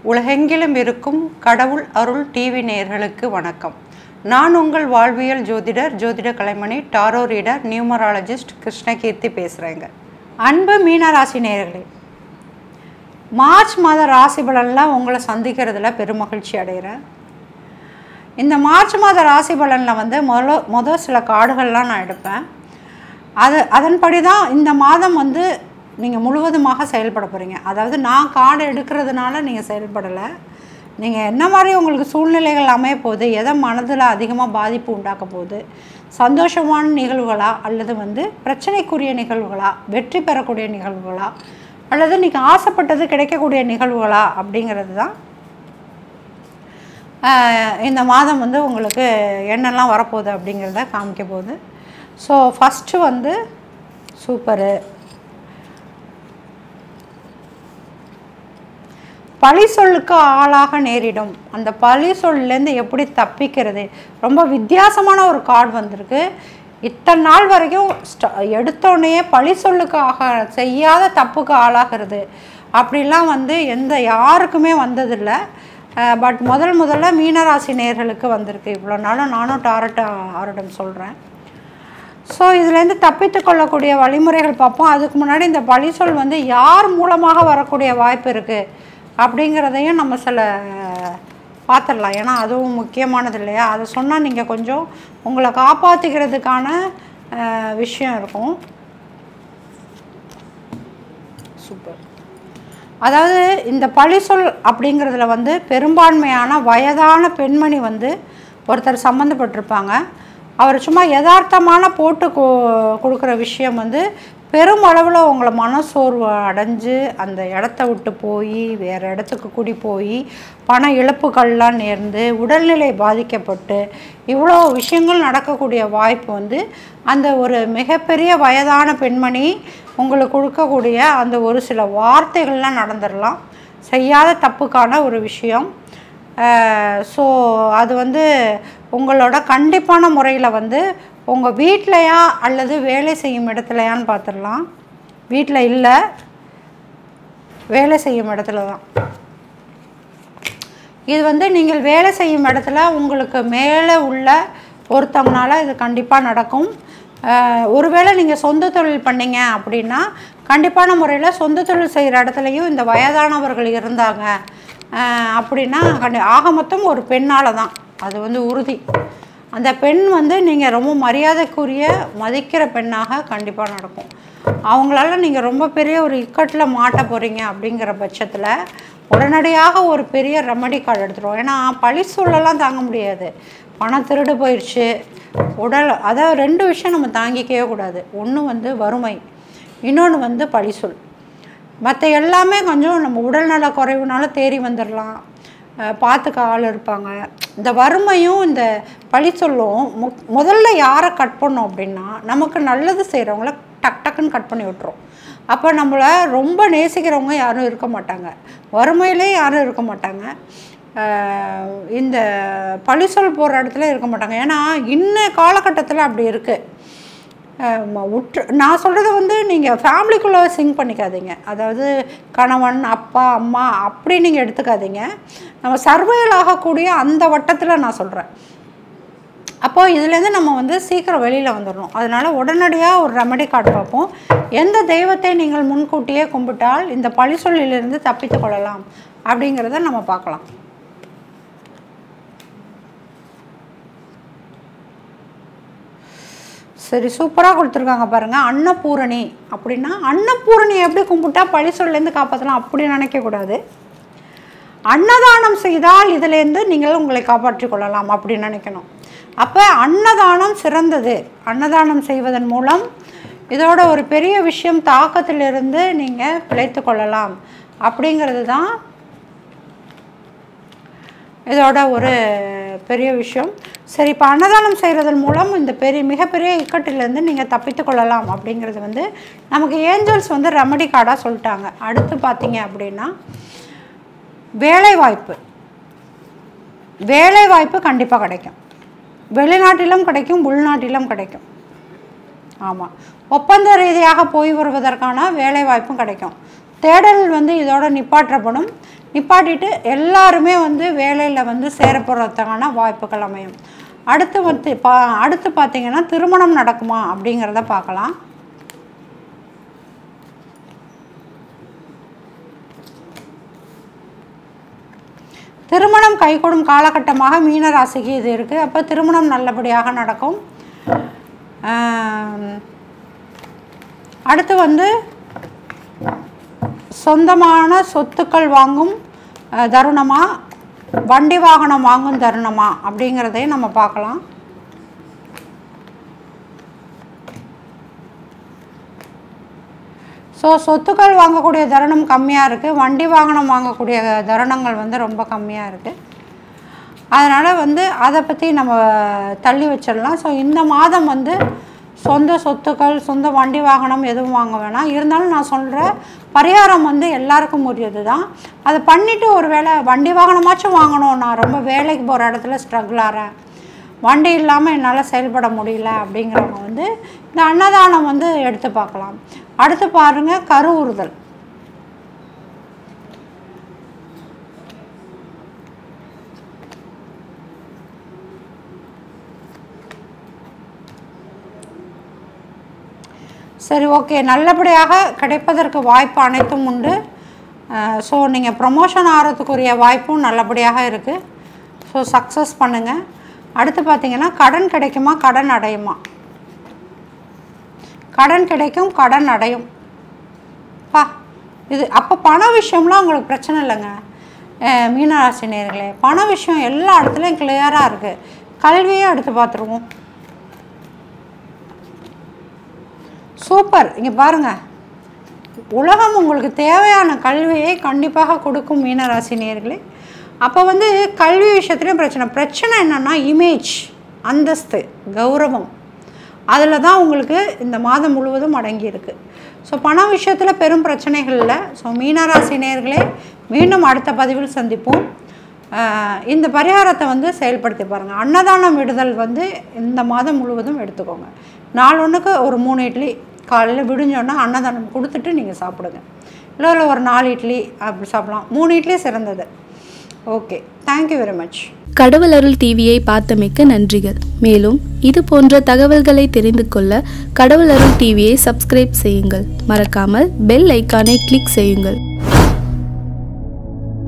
உலகெங்கிலும் இருக்கும் கடவுள் அருள் டிவி நேயர்களுக்கு வணக்கம் நான் உங்கள் வாழ்வியல் ஜோதிடர் ஜோதிட கலைமணி டாரோ ரீடர் நியூமராலஜிஸ்ட் கிருஷ்ணகீர்த்தி பேசுகிறேங்க அன்பு மீனராசி நேயர்களே மார்ச் மாத ராசி பலன்லாம் உங்களை சந்திக்கிறதுல பெருமகிழ்ச்சி அடைகிறேன் இந்த மார்ச் மாத ராசி பலனில் வந்து முதல்ல முதல் சில கார்டுகள்லாம் நான் எடுப்பேன் அது அதன்படி தான் இந்த மாதம் வந்து நீங்கள் முழுவதுமாக செயல்பட போகிறீங்க அதாவது நான் கார்டு எடுக்கிறதுனால நீங்கள் செயல்படலை நீங்கள் என்ன மாதிரி உங்களுக்கு சூழ்நிலைகள் அமைய போகுது எதை மனதில் அதிகமாக பாதிப்பு உண்டாக்க போகுது சந்தோஷமான நிகழ்வுகளா அல்லது வந்து பிரச்சனைக்குரிய நிகழ்வுகளா வெற்றி பெறக்கூடிய நிகழ்வுகளா அல்லது நீங்கள் ஆசைப்பட்டது கிடைக்கக்கூடிய நிகழ்வுகளா அப்படிங்கிறது தான் ஆஹ் இந்த மாதம் வந்து உங்களுக்கு என்னெல்லாம் வரப்போகுது அப்படிங்கிறத காமிக்க போகுது ஸோ ஃபஸ்ட்டு வந்து சூப்பரு பழி சொல்லுக்கு ஆளாக நேரிடும் அந்த பழி சொல்லேருந்து எப்படி தப்பிக்கிறது ரொம்ப வித்தியாசமான ஒரு கார்டு வந்திருக்கு இத்தனை நாள் வரைக்கும் ஸ்ட எடுத்தோடனே பழி சொல்லுக்கு ஆக செய்யாத தப்புக்கு ஆளாகிறது அப்படிலாம் வந்து எந்த யாருக்குமே வந்ததில்லை பட் முதல் முதல்ல மீனராசி நேர்களுக்கு வந்திருக்கு இவ்வளோ நாளும் நானும் டாரட் ஆரிடம் சொல்கிறேன் ஸோ இதுலேருந்து தப்பித்து கொள்ளக்கூடிய வழிமுறைகள் பார்ப்போம் அதுக்கு முன்னாடி இந்த பழி சொல் வந்து யார் மூலமாக வரக்கூடிய வாய்ப்பு இருக்குது அப்படிங்கிறதையும் நம்ம சில பார்த்துடலாம் ஏன்னா அதுவும் முக்கியமானது இல்லையா அதை சொன்னால் நீங்கள் கொஞ்சம் உங்களை காப்பாற்றிக்கிறதுக்கான அஹ், விஷயம் இருக்கும் சூப்பர் அதாவது இந்த பழி சொல் அப்படிங்கிறதுல வந்து பெரும்பான்மையான வயதான பெண்மணி வந்து ஒருத்தர் சம்மந்தப்பட்டிருப்பாங்க அவர் சும்மா யதார்த்தமான போட்டு கொ கொடுக்குற விஷயம் வந்து பெருமளவில் உங்களை மனசோர்வு அடைஞ்சு அந்த இடத்த விட்டு போய் வேறு இடத்துக்கு குடி போய் பண இழப்புகள்லாம் நேர்ந்து உடல்நிலை பாதிக்கப்பட்டு இவ்வளோ விஷயங்கள் நடக்கக்கூடிய வாய்ப்பு வந்து அந்த ஒரு மிகப்பெரிய வயதான பெண்மணி உங்களுக்கு கொடுக்கக்கூடிய அந்த ஒரு சில வார்த்தைகள்லாம் நடந்துடலாம் செய்யாத தப்புக்கான ஒரு விஷயம் ஸோ அது வந்து உங்களோட கண்டிப்பான முறையில் வந்து உங்கள் வீட்லையா அல்லது வேலை செய்யும் இடத்துலையான்னு பார்த்துடலாம் வீட்டில் இல்லை வேலை செய்யும் இடத்துல தான் இது வந்து நீங்கள் வேலை செய்யும் இடத்துல உங்களுக்கு மேலே உள்ள ஒருத்தவங்கனால இது கண்டிப்பாக நடக்கும் அஹ், ஒருவேளை நீங்கள் சொந்த தொழில் பண்ணீங்க அப்படின்னா கண்டிப்பான முறையில் சொந்த தொழில் செய்கிற இடத்துலையும் இந்த வயதானவர்கள் இருந்தாங்க அஹ், அப்படின்னா கண்டி ஆக மொத்தம் ஒரு பெண்ணால் தான் அது வந்து உறுதி அந்த பெண் வந்து நீங்கள் ரொம்ப மரியாதைக்குரிய மதிக்கிற பெண்ணாக கண்டிப்பாக நடக்கும் அவங்களால நீங்கள் ரொம்ப பெரிய ஒரு இக்கட்டில் மாட்ட போகிறீங்க அப்படிங்கிற பட்சத்தில் உடனடியாக ஒரு பெரிய ரெமடி கார்டு எடுத்துருவோம் ஏன்னா பழி சொல்லலாம் தாங்க முடியாது பணம் திருடு போயிடுச்சு உடல் அதாவது ரெண்டு விஷயம் நம்ம தாங்கிக்கவே கூடாது ஒன்று வந்து வறுமை இன்னொன்று வந்து பழி சொல் மற்ற எல்லாமே கொஞ்சம் நம்ம உடல்நல குறைவுனால தேறி வந்துடலாம் அஹ் பார்த்துக்க ஆள் இருப்பாங்க இந்த வறுமையும் இந்த பழி சொல்லும் மு முதல்ல யாரை கட் பண்ணோம் அப்படின்னா நமக்கு நல்லது செய்கிறவங்கள டக் டக்குன்னு கட் பண்ணி விட்டுரும் அப்போ நம்மளை ரொம்ப நேசிக்கிறவங்க யாரும் இருக்க மாட்டாங்க வறுமையிலே யாரும் இருக்க மாட்டாங்க அஹ் இந்த பழி சொல் போகிற இடத்துல இருக்க மாட்டாங்க ஏன்னா இன்ன காலகட்டத்தில் அப்படி இருக்குது ஆமா, உற்று நான் சொல்கிறத வந்து நீங்கள் ஃபேமிலிக்குள்ளே சிங்க் பண்ணிக்காதீங்க அதாவது கணவன் அப்பா அம்மா அப்படி நீங்கள் எடுத்துக்காதீங்க நம்ம சர்வைவல் ஆகக்கூடிய அந்த வட்டத்தில் நான் சொல்கிறேன் அப்போது இதுலேருந்து நம்ம வந்து சீக்கிரம் வெளியில் வந்துடணும் அதனால் உடனடியாக ஒரு ரெமடி கார்டு பார்ப்போம் எந்த தெய்வத்தை நீங்கள் முன்கூட்டியே கும்பிட்டால் இந்த பழி சொல்லிலிருந்து தப்பித்து கொள்ளலாம் அப்படிங்கிறத நம்ம பார்க்கலாம் சரி சூப்பராக கொடுத்துருக்காங்க பாருங்கள் அன்னபூரணி அப்படின்னா அன்னபூரணி எப்படி கும்பிட்டா பழி சொல்லேருந்து காப்பாற்றலாம் அப்படி நினைக்கக்கூடாது அன்னதானம் செய்தால் இதிலேருந்து நீங்கள் உங்களை காப்பாற்றிக் கொள்ளலாம் அப்படின்னு நினைக்கணும் அப்போ அன்னதானம் சிறந்தது அன்னதானம் செய்வதன் மூலம் இதோட ஒரு பெரிய விஷயம் தாக்கத்திலிருந்து நீங்கள் பிழைத்து கொள்ளலாம் அப்படிங்கிறது தான் இதோட ஒரு பெரிய விஷயம் சரி இப்போ அன்னதானம் செய்கிறதன் மூலம் இந்த பெரிய மிகப்பெரிய இக்கட்டிலேருந்து நீங்கள் தப்பித்து கொள்ளலாம் அப்படிங்கிறது வந்து நமக்கு ஏஞ்சல்ஸ் வந்து ரெமடி கார்டாக சொல்லிட்டாங்க அடுத்து பார்த்தீங்க அப்படின்னா வேலைவாய்ப்பு வேலைவாய்ப்பு கண்டிப்பாக கிடைக்கும் வெளிநாட்டிலும் கிடைக்கும் உள்நாட்டிலும் கிடைக்கும் ஆமாம் ஒப்பந்த ரீதியாக போய் வருவதற்கான வேலைவாய்ப்பும் கிடைக்கும் தேடல் வந்து இதோட நிப்பாற்றப்படும் நிப்பாட்டிட்டு எல்லாருமே வந்து வேலையில் வந்து சேரப்படுறதுக்கான வாய்ப்புகள் அமையும் அடுத்து வந்து பா அடுத்து பார்த்தீங்கன்னா திருமணம் நடக்குமா அப்படிங்கிறத பார்க்கலாம் திருமணம் கைகூடும் காலகட்டமாக மீன ராசிக்கு இது இருக்குது அப்போ திருமணம் நல்லபடியாக நடக்கும் ஆம், அடுத்து வந்து சொந்தமான சொத்துக்கள் வாங்கும் அஹ், தருணமா வண்டி வாகனம் வாங்கும் தருணமா அப்படிங்கிறதையும் நம்ம பார்க்கலாம் ஸோ சொத்துக்கள் வாங்கக்கூடிய தருணம் கம்மியாக இருக்குது வண்டி வாகனம் வாங்கக்கூடிய தருணங்கள் வந்து ரொம்ப கம்மியாக இருக்குது அதனால் வந்து அதை பற்றி நம்ம தள்ளி வச்சிடலாம் ஸோ இந்த மாதம் வந்து சொந்த சொத்துக்கள் சொந்த வண்டி வாகனம் எதுவும் வாங்க வேணாம் இருந்தாலும் நான் சொல்கிற பரிகாரம் வந்து எல்லாருக்கும் உரியது தான் அதை பண்ணிவிட்டு ஒரு வேளை வண்டி வாகனமாச்சும் வாங்கணும் நான் ரொம்ப வேலைக்கு போகிற இடத்துல ஸ்ட்ரகிள் ஆகிறேன் வண்டி இல்லாமல் என்னால் செயல்பட முடியல அப்படிங்கிறவங்க வந்து இந்த அன்னதானம் வந்து எடுத்து பார்க்கலாம் அடுத்து பாருங்கள் கருவுறுதல் சரி ஓகே நல்லபடியாக கிடைப்பதற்கு வாய்ப்பு அனைத்தும் உண்டு ஸோ நீங்கள் ப்ரமோஷன் ஆகிறதுக்குரிய வாய்ப்பும் நல்லபடியாக இருக்குது ஸோ சக்ஸஸ் பண்ணுங்கள் அடுத்து பார்த்தீங்கன்னா கடன் கிடைக்குமா கடன் அடையுமா கடன் கிடைக்கும் கடன் அடையும் பா இது அப்போ பண விஷயம்லாம் உங்களுக்கு பிரச்சனை இல்லைங்க அஹ் மீனராசி நேர்களே பண விஷயம் எல்லா இடத்துலையும் கிளியராக இருக்குது கல்வியே எடுத்து பார்த்துருவோம் சூப்பர் இங்கே பாருங்க உலகம் உங்களுக்கு தேவையான கல்வியை கண்டிப்பாக கொடுக்கும் மீனராசி நேர்களே அப்போ வந்து கல்வி விஷயத்துலையும் பிரச்சனை பிரச்சனை என்னென்னா இமேஜ் அந்தஸ்து கௌரவம் அதில் தான் உங்களுக்கு இந்த மாதம் முழுவதும் அடங்கியிருக்கு ஸோ பண விஷயத்தில் பெரும் பிரச்சனைகள் இல்லை ஸோ மீனராசி நேர்களே மீண்டும் அடுத்த பதிவில் சந்திப்போம் ஆஹ் இந்த பரிகாரத்தை வந்து செயல்படுத்தி பாருங்கள் அன்னதானம் விடுதல் வந்து இந்த மாதம் முழுவதும் எடுத்துக்கோங்க நாள் ஒன்றுக்கு ஒரு மூணு இட்லி காலையில் விடிஞ்சோன்னா அன்னதானம் கொடுத்துட்டு நீங்கள் சாப்பிடுங்க இல்லை இல்லை ஒரு நாலு இட்லி அப்படி சாப்பிடலாம் மூணு இட்லி சிறந்தது ஓகே தேங்க்யூ வெரி மச் கடவுள் அருள் டிவியை பார்த்தமைக்க நன்றிகள் மேலும் இது போன்ற தகவல்களை தெரிந்து கொள்ள கடவுள் அருள் டிவியை சப்ஸ்கிரைப் செய்யுங்கள் மறக்காமல் பெல் ஐக்கானை கிளிக் செய்யுங்கள்